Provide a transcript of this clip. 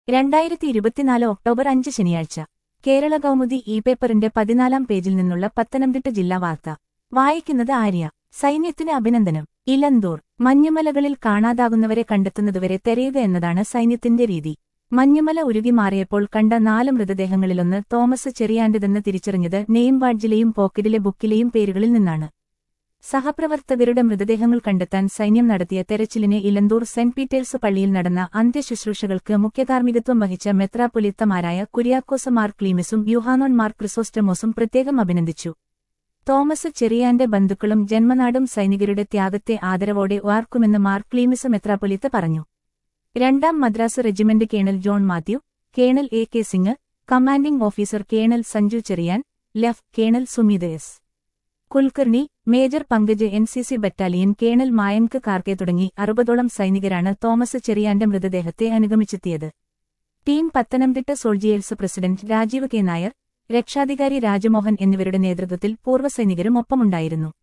രണ്ടായിരത്തി ഇരുപത്തിനാല് ഒക്ടോബർ അഞ്ച് ശനിയാഴ്ച കേരള കൗമുദി ഇ പേപ്പറിന്റെ പതിനാലാം പേജിൽ നിന്നുള്ള പത്തനംതിട്ട ജില്ലാ വാർത്ത വായിക്കുന്നത് ആര്യ സൈന്യത്തിന് അഭിനന്ദനം ഇലന്തൂർ മഞ്ഞുമലകളിൽ കാണാതാകുന്നവരെ കണ്ടെത്തുന്നതുവരെ തെരയുക എന്നതാണ് സൈന്യത്തിന്റെ രീതി മഞ്ഞുമല ഉരുകി മാറിയപ്പോൾ കണ്ട നാല് മൃതദേഹങ്ങളിലൊന്ന് തോമസ് ചെറിയാന്റെതെന്ന് തിരിച്ചറിഞ്ഞത് നെയിം വാഡ്ജിലെയും പോക്കറ്റിലെ ബുക്കിലെയും പേരുകളിൽ നിന്നാണ് സഹപ്രവർത്തകരുടെ മൃതദേഹങ്ങൾ കണ്ടെത്താൻ സൈന്യം നടത്തിയ തെരച്ചിലിനെ ഇലന്തൂർ സെന്റ് പീറ്റേഴ്സ് പള്ളിയിൽ നടന്ന അന്ത്യശുശ്രൂഷകൾക്ക് മുഖ്യകാർമ്മികത്വം വഹിച്ച മെത്രാപൊലിത്തമാരായ കുര്യാക്കോസ് മാർ ക്ലീമിസും യുഹാനോൻ മാർ ക്രിസോസ്റ്റമോസും പ്രത്യേകം അഭിനന്ദിച്ചു തോമസ് ചെറിയാന്റെ ബന്ധുക്കളും ജന്മനാടും സൈനികരുടെ ത്യാഗത്തെ ആദരവോടെ ഓർക്കുമെന്ന് മാർ ക്ലീമിസ് മെത്രാപൊലിത്ത പറഞ്ഞു രണ്ടാം Madras regiment colonel John Mathew colonel A K Singh commanding officer colonel Sanju Cherian ലെഫ് colonel Sumeet S Kulkarni major Pankaj N C C battalion colonel Mayank Karke തുടങ്ങി അറുപതോളം സൈനികരാണ് തോമസ് ചെറിയാന്റെ മൃതദേഹത്തെ അനുഗമിച്ചെത്തിയത് team Pathanamthitta soldiers president Rajeev K Nair രക്ഷാധികാരി രാജമോഹൻ എന്നിവരുടെ നേതൃത്വത്തിൽ പൂർവ്വസൈനികരും ഒപ്പമുണ്ടായിരുന്നു